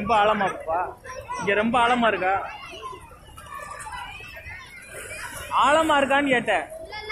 ரொம்ப ஆழமா இருக்குப்பா இங்க ரொம்ப ஆழமா இருக்கா ஆழமா இருக்கான்னு கேட்டேன்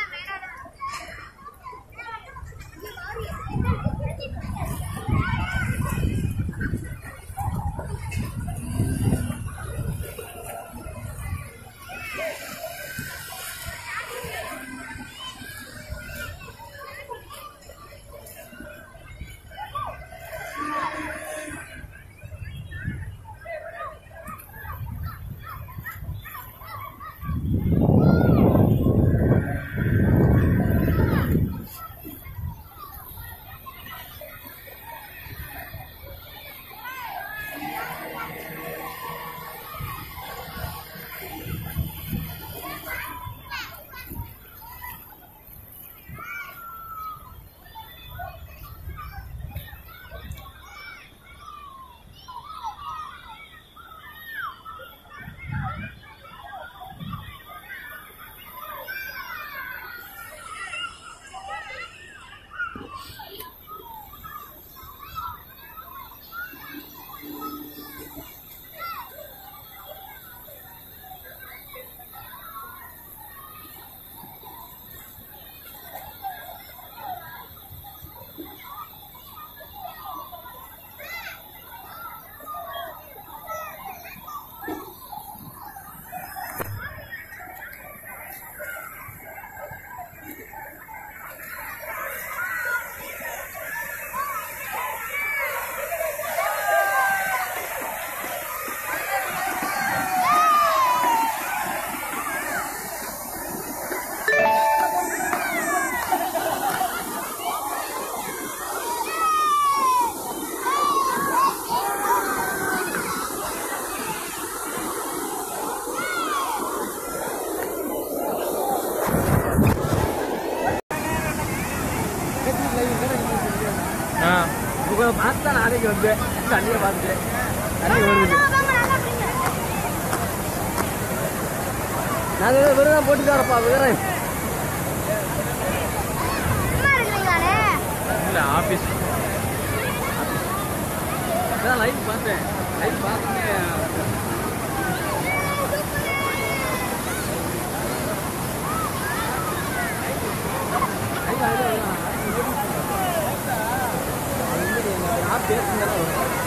ஆ உங்களை பார்த்து தான் நாளைக்கு வந்தேன் தண்ணியை பார்த்துட்டு தண்ணி வருது நாங்கள் விரதம் போட்டு வரப்பா விரதம் இல்ல ஆபீஸ் அதான் லைவ் பார்த்தேன் லைவ் பார்த்துட்டு யார் பேசுங்க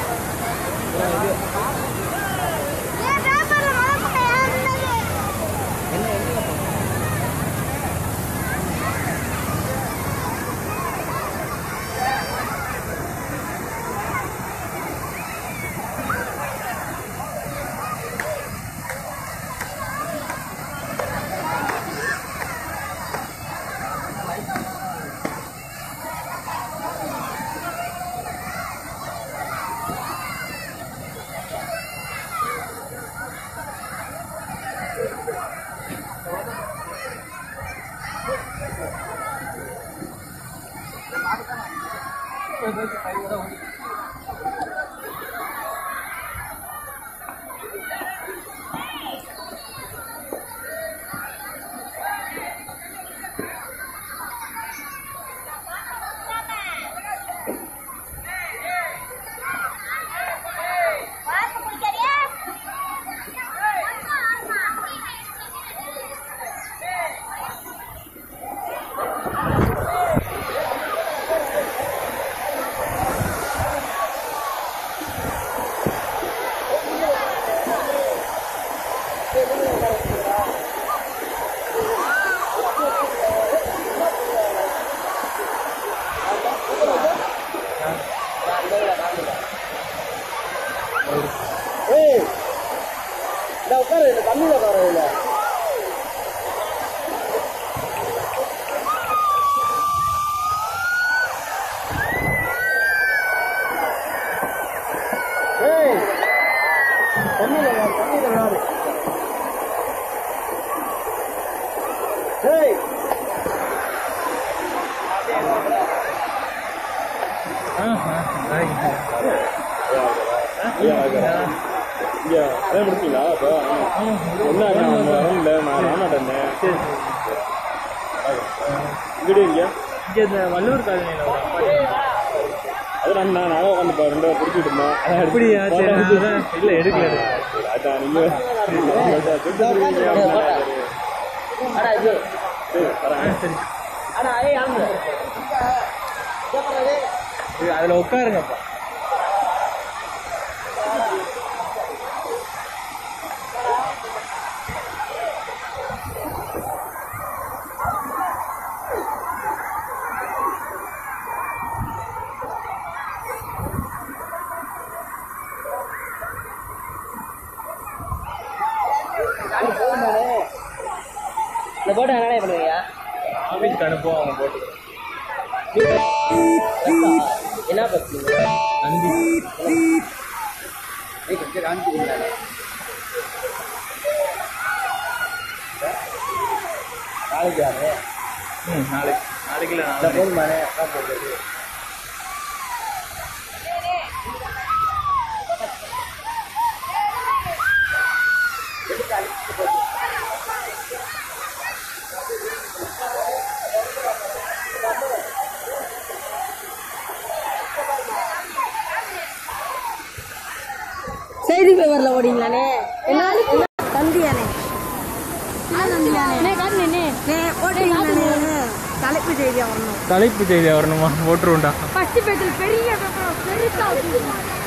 என்ன என்ன ஏய் இந்த உட்காரு இந்த தண்ணியில் உட்காரு இல்லை ஏய் தண்ணியில் விளையாடு தண்ணியில் விளையாடு ஏய் இங்க அதே முடிச்சீங்களா அப்போ என்ன நான் வரல நான் வரமாட்டேன் சரி இங்கடி இங்க இங்க இந்த வள்ளூர் காலனியில் ஒரு apartment. அது நான் நான் நானே உட்காந்து பா ரெண்டு பிடிச்சிட்டு இருந்தேன் அதான் எடுத்து- அப்படியா சரி photo நான் எடுத்து- அதான் இல்ல எடுக்கல எடுக்கல. சரி, அதான் நீங்க கொடுத்துருக்கீங்க அப்படின்னா அடா இது சரி வரேன் ஆ, சரி அடா ஏய் ஆமா இது அதுல உட்காருங்கப்பா இந்த போட்டோ என்ன பண்ணுவீங்க ஆஃபீஸ்க்கு அனுப்புவோம் அவங்க போட்டு என்ன பண்ணுவீங்க நந்தி நாளைக்கு யாரு ம் நாளைக்கு நாளைக்கு இல்லை இந்த நாளைக்கு போதும் தானே அதான் போடுறது செய்தி பேப்பர்ல ஓடிங்களானே தந்தியானே ஓடிங்களானே தலைப்பு செய்தியா வரணும் தலைப்பு செய்தி வரணுமா போட்டுருவோண்டா ஃபர்ஸ்ட் பேப்பர் பெரிய பேப்பர் பெருசா